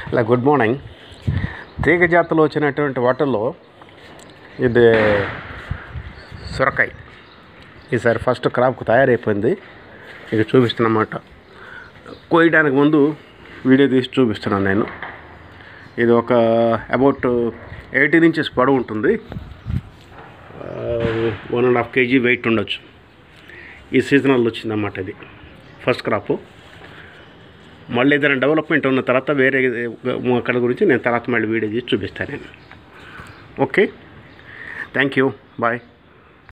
ఇలా good morning తీగ జాతిలో వచ్చినటువంటి వాటర్లో ఇది సొరకాయ ఈసారి ఫస్ట్ క్రాప్ తయారైపోయింది ఇక చూపిస్తున్నమాట కోయడానికి ముందు వీడియో తీసి చూపిస్తున్నాను నేను ఇది ఒక అబౌట్ ఎయిటీన్ ఇంచెస్ పొడవు ఉంటుంది one and half KG weight ఉండొచ్చు ఈ సీజనల్ వచ్చిందన్నమాట ఇది ఫస్ట్ క్రాపు మళ్ళీ ఏదైనా డెవలప్మెంట్ ఉన్న తర్వాత వేరే అక్కడ గురించి నేను తర్వాత మళ్ళీ వీడియో తీసి చూపిస్తాను నేను ఓకే థ్యాంక్ యూ బాయ్